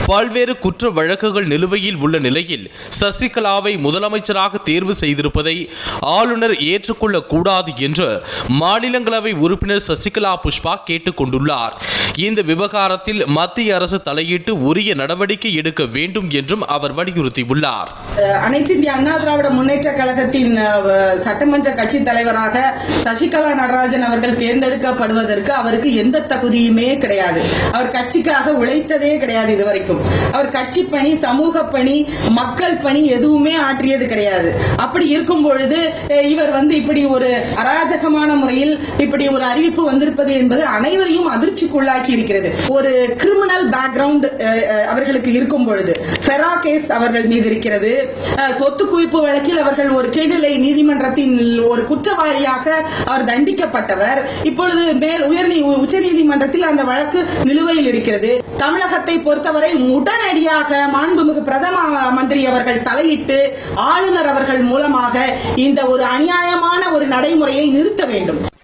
பல்வேறு குற்ற வழக்குகள் நிலுவையில் உள்ள நிலையில் சசிகலாவை முதலமைச்சராக தேர்வு செய்திருப்பதை ஆளுநர் ஏற்றுக்கொள்ளக் கூடாது என்று மாநிலங்களவை உறுப்பினர் சசிகலா புஷ்பா கேட்டுக் கொண்டுள்ளார் இந்த விவகாரத்தில் மத்திய அரசு தலையிட்டு உரிய நடவடிக்கை எடுக்க வேண்டும் என்றும் அவர் வலியுறுத்தியுள்ளார் அஹ் அனைத்து இந்திய அண்ணா திராவிட முன்னேற்ற கழகத்தின் அஹ், சட்டமன்ற கட்சி தலைவராக சசிகலா நடராஜன் அவர்கள் தேர்ந்தெடுக்கப்படுவதற்கு அவருக்கு எந்த தகுதியுமே கிடையாது அவர் கட்சிக்காக உழைத்ததே கிடையாது இதுவரைக்கும் அவர் கட்சி பணி சமூக பணி மக்கள் பணி எதுவுமே ஆற்றியது கிடையாது அப்படி இருக்கும் பொழுது அஹ், இவர் வந்து இப்படி ஒரு அராஜகமான முறையில் இப்படி ஒரு அறிவிப்பு வந்திருப்பது என்பது அனைவரையும் அதிர்ச்சிக்குள்ளாக்கி இருக்கிறது ஒரு கிரிமினல் பேக்ரவுண்ட் அவர்களுக்கு இருக்கும் பொழுது ஃபெரா கேஸ் அவர்கள் மீது இருக்கிறது அஹ், சொத்து குவிப்பு வழக்கில் அவர்கள் ஒரு கீழ்நிலை நீதிமன்றத்தின் ஒரு குற்றவாளியாக அவர் தண்டிக்கப்பட்டவர் இப்பொழுது மேல் உயர் உச்ச நீதிமன்றத்தில் அந்த வழக்கு நிலுவையில் இருக்கிறது தமிழகத்தை பொறுத்தவரை உடனடியாக மாண்புமிகு பிரதம மந்திரி அவர்கள் தலையிட்டு ஆளுநர் அவர்கள் மூலமாக இந்த ஒரு அநியாயமான ஒரு நடைமுறையை நிறுத்த வேண்டும்